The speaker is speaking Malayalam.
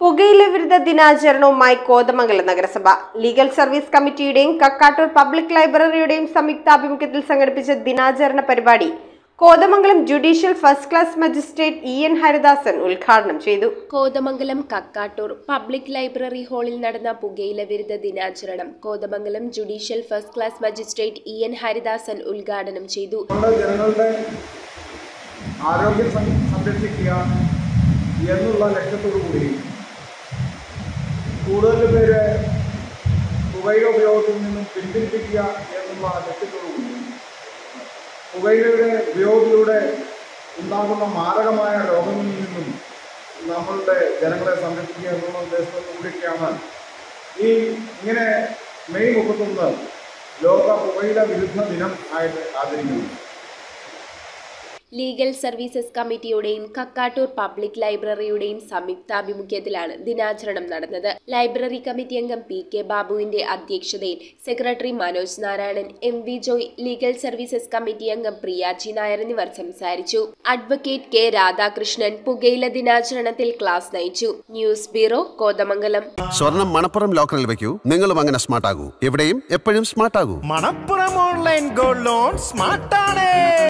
പുകയില വിരുദ്ധ ദിനാചരണവുമായി കോതമംഗലം നഗരസഭ ലീഗൽ സർവീസ് കമ്മിറ്റിയുടെയും കക്കാട്ടൂർ പബ്ലിക് ലൈബ്രറിയുടെയും സംയുക്താഭിമുഖ്യത്തിൽ സംഘടിപ്പിച്ച ദിനാചരണ പരിപാടി Kothamangalam judicial first class magistrate E N Haridasan ഉദ്ഘാടനം ചെയ്തു കോതമംഗലം കക്കാട്ടൂർ പബ്ലിക് ലൈബ്രറി ഹാളിൽ നടന്ന പുകയില വിരുദ്ധ ദിനാചരണം Kothamangalam judicial first class magistrate E N Haridasan ഉദ്ഘാടനം ചെയ്തു നമ്മുടെ ജനങ്ങളുടെ ആരോഗ്യം സം- സംരക്ഷിക്കുക എന്നുള്ള ലക്ഷ്യത്തോടു കൂടി കൂടുതൽ പേര് പുകയില ഉപയോഗത്തിൽ നിന്നും പിന്തിരിപ്പിക്കുക എന്നുള്ള ലക്ഷ്യത്തോടു കൂടി പുകയിലയുടെ ഉപയോഗത്തിലൂടെ ഉണ്ടാകുന്ന മാരകമായ രോഗങ്ങളിൽ നിന്നും നമ്മളുടെ ജനങ്ങളെ സംരക്ഷിക്കുക എന്നുള്ള ഉദ്ദേശത്തോടു കൂടിയൊക്കെയാണ് ഈ ഇങ്ങനെ മെയ് മുപ്പത്തൊന്ന് ലോക പുകയില വിരുദ്ധ ദിനം ആയിട്ട് ആചരിക്കുന്നത് ലീഗൽ സർവീസസ് കമ്മിറ്റിയുടെയും കക്കാട്ടൂർ പബ്ലിക് ലൈബ്രറിയുടെയും സംയുക്താഭിമുഖ്യത്തിലാണ് ദിനാചരണം നടന്നത് ലൈബ്രറി കമ്മിറ്റി അംഗം പി കെ ബാബുവിന്റെ അധ്യക്ഷതയിൽ secretary Manoj Narayanan M V Joy legal services committee അംഗം പ്രിയാജി നായർ എന്നിവർ സംസാരിച്ചു അഡ്വക്കേറ്റ് കെ രാധാകൃഷ്ണൻ പുകയില ദിനാചരണത്തിൽ ക്ലാസ് നയിച്ചു ന്യൂസ് ബ്യൂറോ കോതമംഗലം സ്വർണം മണപ്പുറം ലോക്കറിൽ വെക്കൂ നിങ്ങളും അങ്ങനെ സ്മാർട്ട് ആകൂ എവിടെയും എപ്പോഴും സ്മാർട്ട് ആകൂ മണപ്പുറം ഓൺലൈൻ ഗോൾഡ് ലോൺ സ്മാർട്ടാണ്